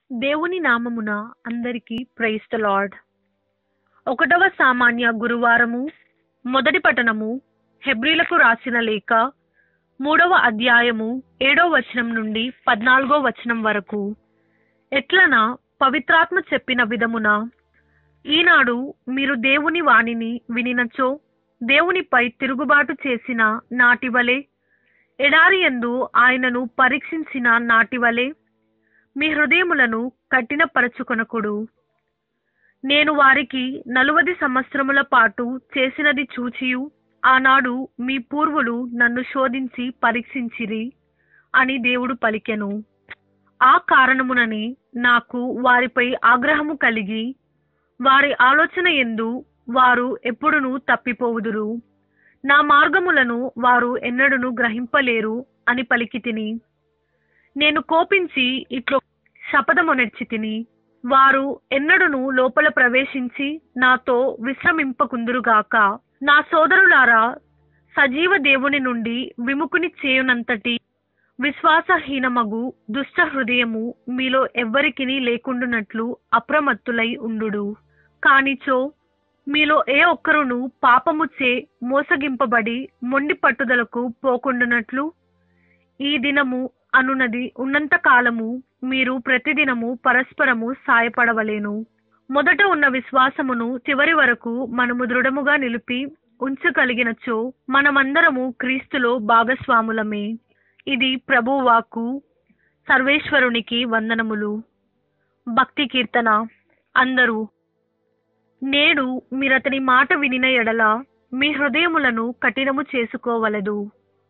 దేవుని నామమున అందరికీ ప్రైజ్ ద లార్డ్ ఒకటవ సామాన్య గురువారము మొదటి పఠనము హెబ్రీలకు రాసిన లేఖ మూడవ అధ్యాయము ఏడవ వచనం నుండి పద్నాలుగో వచనం వరకు ఎట్లనా పవిత్రాత్మ చెప్పిన విధమున ఈనాడు మీరు దేవుని వాణిని వినినచో దేవునిపై తిరుగుబాటు చేసిన నాటివలే ఎడారి యందు ఆయనను పరీక్షించిన నాటివలే మీ హృదయములను కఠినపరచుకొనకుడు నేను వారికి నలువది సంవత్సరముల పాటు చేసినది చూచియు ఆనాడు మీ పూర్వులు నన్ను శోధించి పరీక్షించిరి అని దేవుడు పలికెను ఆ కారణమునని నాకు వారిపై ఆగ్రహము కలిగి వారి ఆలోచన ఎందు వారు ఎప్పుడునూ తప్పిపోవుదురు నా మార్గములను వారు ఎన్నడూను గ్రహింపలేరు అని పలికి తిని నేను కోపించి ఇట్లు శపథమునర్చి తిని వారు ఎన్నడూను లోపల ప్రవేశించి నాతో విశ్రమింపకుందురుగాక నా సోదరులారా సజీవ దేవుని నుండి విముకుని చేయునంతటి విశ్వాసహీనమగు దుష్ట హృదయము మీలో ఎవ్వరికిని లేకుండునట్లు అప్రమత్తులై ఉండుడు కానిచో మీలో ఏ ఒక్కరును పాపముచే మోసగింపబడి మొండి పట్టుదలకు పోకుండునట్లు ఈ దినము అనునది ఉన్నంత కాలము మీరు ప్రతిదినము పరస్పరము సాయపడవలేను మొదట ఉన్న విశ్వాసమును చివరి వరకు మనము దృఢముగా నిలిపి ఉంచగలిగినచో మనమందరము క్రీస్తులో భాగస్వాములమే ఇది ప్రభువాకు సర్వేశ్వరునికి వందనములు భక్తి కీర్తన అందరూ నేడు మీరతని మాట వినిన ఎడల మీ హృదయములను కఠినము చేసుకోవలదు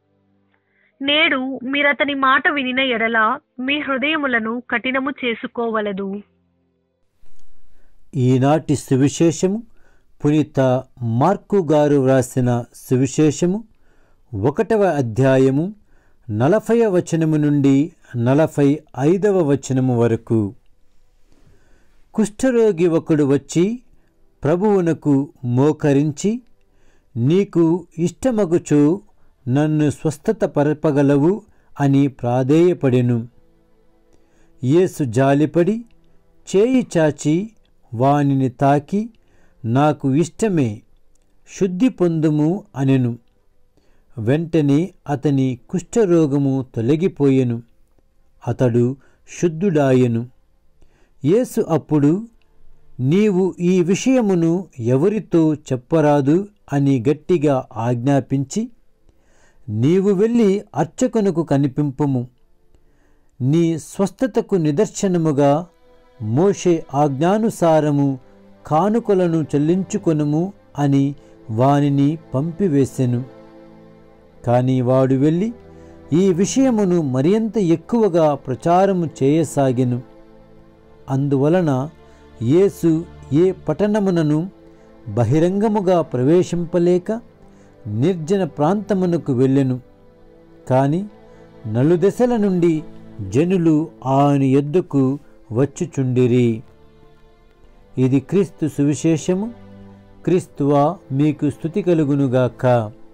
నేడు మీరతని మాట వినిన ఎడల మీ హృదయములను కఠినము చేసుకోవలదు ఈనాటి సువిశేషము పునీత మార్కు గారు వ్రాసిన సువిశేషము ఒకటవ అధ్యాయము నలభై వచనము నుండి నలభై ఐదవ వచనము వరకు కుష్ఠరోగి ఒకడు వచ్చి ప్రభువునకు మోకరించి నీకు ఇష్టమగుచో నన్ను స్వస్థత పరపగలవు అని ప్రాధేయపడెను యేసు జాలిపడి చేయి చాచి వానిని తాకి నాకు ఇష్టమే శుద్ధి పొందుము అనెను వెంటనే అతని కుష్ఠరోగము తొలగిపోయెను అతడు శుద్ధుడాయెను యేసు అప్పుడు నీవు ఈ విషయమును ఎవరితో చెప్పరాదు అని గట్టిగా ఆజ్ఞాపించి నీవు వెళ్ళి అర్చకునకు కనిపింపుము నీ స్వస్థతకు నిదర్శనముగా మోషే ఆజ్ఞానుసారము కానుకలను చెల్లించుకొనుము అని వానిని పంపివేసెను కాని వాడు వెళ్ళి ఈ విషయమును మరింత ఎక్కువగా ప్రచారము చేయసాగెను అందువలన యేసు ఏ పట్టణమునను బహిరంగముగా ప్రవేశింపలేక నిర్జన ప్రాంతమునకు వెళ్ళెను కాని నలుదెసల నుండి జనులు ఆయన ఎద్దుకు వచ్చుచుండిరి ఇది క్రీస్తు సువిశేషము క్రీస్తువా మీకు స్థుతి కలుగునుగాక